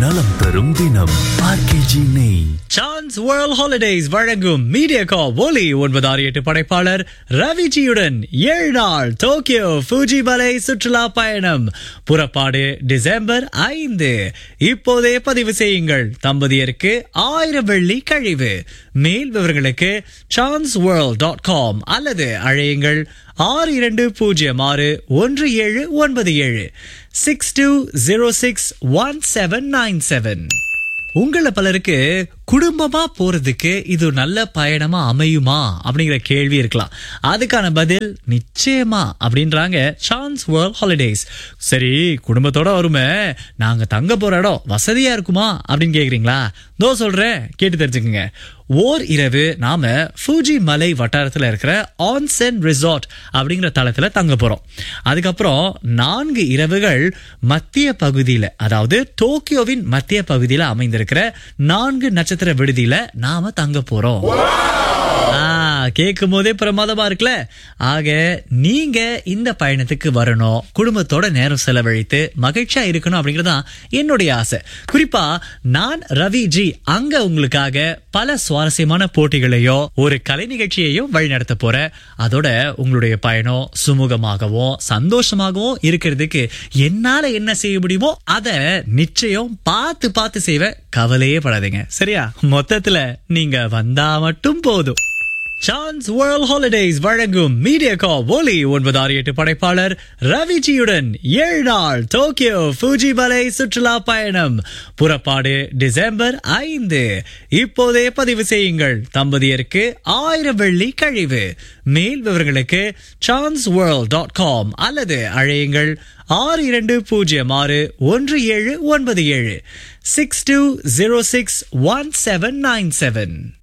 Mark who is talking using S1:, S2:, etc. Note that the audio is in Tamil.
S1: நலம் தரும் தினம் ஆர்கேஜி நெய்
S2: சான்ஸ் வேர்ல்ட் ஹாலிடேஸ் வழங்கும் மீடியா கா ஒலி ஒன்பது ஆறு எட்டு படைப்பாளர் ரவிஜியுடன் ஏழு நாள் டோக்கியோ ஃபூஜி மலை சுற்றுலா பயணம் புறப்பாடு டிசம்பர் ஐந்து இப்போதே பதிவு செய்யுங்கள் தம்பதியருக்கு ஆயிரம் வெள்ளி கழிவு மேல் விவரங்களுக்கு சான்ஸ் வேர்ல்ட் டாட் காம் அல்லது அழையுங்கள் ஆறு இரண்டு பூஜ்ஜியம் ஆறு ஒன்று ஏழு ஒன்பது ஏழு six two zero six one seven nine seven உங்கள பலருக்கு குடும்பமா போறதுக்கு இது ஒரு நல்ல பயணமா அமையுமா அப்படிங்கிற கேள்வி இருக்கலாம் அதுக்கான பதில் நிச்சயமா அப்படின்றாங்க சான்ஸ் வேர்ல்ட் ஹாலிடேஸ் சரி குடும்பத்தோட வருமே நாங்க தங்க போற இடம் வசதியா இருக்குமா அப்படின்னு கேக்குறீங்களா தோ சொல்றேன் கேட்டு தெரிஞ்சுக்கங்க ஓர் இரவு நாம ஃபூஜி மலை வட்டாரத்துல இருக்கிற ஆன்சென் ரிசார்ட் அப்படிங்கிற தளத்துல தங்க போறோம் அதுக்கப்புறம் நான்கு இரவுகள் மத்திய பகுதியில அதாவது டோக்கியோவின் மத்திய பகுதியில அமைந்திருக்கிற நான்கு நட்சத்திர விடுதியில நாம தங்க போறோம் கேட்கும் போதே பிரமாதமா இருக்குல்ல ஆக நீங்க இந்த பயணத்துக்கு வரணும் குடும்பத்தோட நேரம் செலவழித்து மகிழ்ச்சியா இருக்கணும் அப்படிங்கறதுதான் என்னுடைய ஆசை குறிப்பா நான் ரவி ஜி அங்க உங்களுக்காக பல சுவாரஸ்யமான போட்டிகளையோ ஒரு கலை நிகழ்ச்சியையும் வழிநடத்த போறேன் அதோட உங்களுடைய பயணம் சுமூகமாகவும் சந்தோஷமாகவும் இருக்கிறதுக்கு என்னால என்ன செய்ய முடியுமோ அத நிச்சயம் பார்த்து பார்த்து செய்வேன் கவலையே படாதீங்க சரியா மொத்தத்துல நீங்க வந்தா மட்டும் போதும் சான்ஸ் வேர்ல்ட் ஹாலிடேஸ் வழங்கும் மீடியா கா ஒலி ஒன்பது ஆறு எட்டு படைப்பாளர் ரவிஜியுடன் ஏழு நாள் டோக்கியோ ஃபூஜி மலை சுற்றுலா பயணம் புறப்பாடு டிசம்பர் ஐந்து இப்போதே பதிவு செய்யுங்கள் தம்பதியருக்கு ஆயிரம் வெள்ளி கழிவு மேல் விவரங்களுக்கு சான்ஸ் வேர்ல்ட் டாட் காம் அல்லது அழையுங்கள் ஆறு இரண்டு பூஜ்ஜியம் ஆறு ஒன்று ஏழு ஒன்பது ஏழு six two zero six one seven nine seven